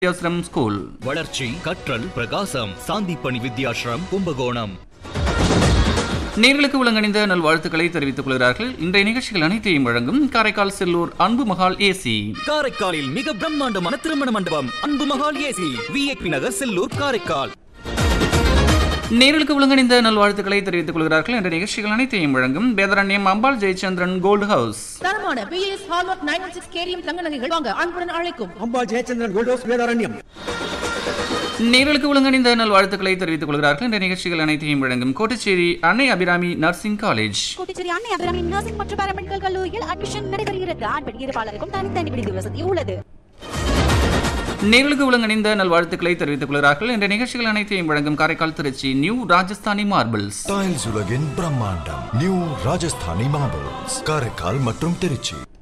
Vidyashram school வளர்ச்சி கற்றல் பிரகாசம் சாந்திப்பணி வித்யாஸ்ரம் கும்பகோணம் நேர்களுக்கு உலகணிந்த நல்வாழ்த்துக்களை தெரிவித்துக் கொள்கிறார்கள் இன்றைய நிகழ்ச்சிகள் அனைத்தையும் வழங்கும் காரைக்கால் செல்லூர் அன்பு மகால் ஏசி காரைக்காலில் மிக பிரம்மாண்டமான திருமண மண்டபம் அன்பு மகால் ஏசி விஐபி நகர் செல்லூர் காரைக்கால் நேர்களுக்கு உலகணிந்த நல்வாழ்த்துக்களை தெரிவித்துக் கொள்கிறார்கள் இன்றைய நிகழ்ச்சிகள் அனைத்தையும் வழங்கும் வேதரண்யம் அம்பாள் ஜெயச்சந்திரன் கோல்டு ஹவுஸ் தரமான BS hallmark nine one six கேரியம் தங்க நகைகள் வாங்க அன்புடன் அழைக்கும் அம்பாள் ஜெயச்சந்திரன் கோல்டோஸ் வேதாரண்யம் நேர்களுக்கு உலகணிந்த நல்வாழ்த்துக்களை தெரிவித்துக் கொள்கிறார்கள் இன்றைய நிகழ்ச்சிகள் அனைத்தையும் வழங்கும் கோட்டச்சேரி அன்னை Abirami nursing college Kottichery Annai Abirami nursing மற்றும் பாராமெடிக்கல் கல்லூரியில் அட்மிஷன் நடைபெறுகிறது ஆண் பெண் இருப்பாளருக்கும் தனித்தனி விடுதி வசதி உள்ளது நேர்களுக்கு உலகணிந்த நல்வாழ்த்துக்களை தெரிவித்துக் கொள்கிறார்கள் இன்றைய நிகழ்ச்சிகள் அனைத்தையும் வழங்கும் Karaikal Trichy new Rajasthani marbles tiles உலகின் பிரம்மாண்டம் நியூ ராஜஸ்தானி மார்பிள்ஸ் காரைக்கால் மற்றும் திருச்சி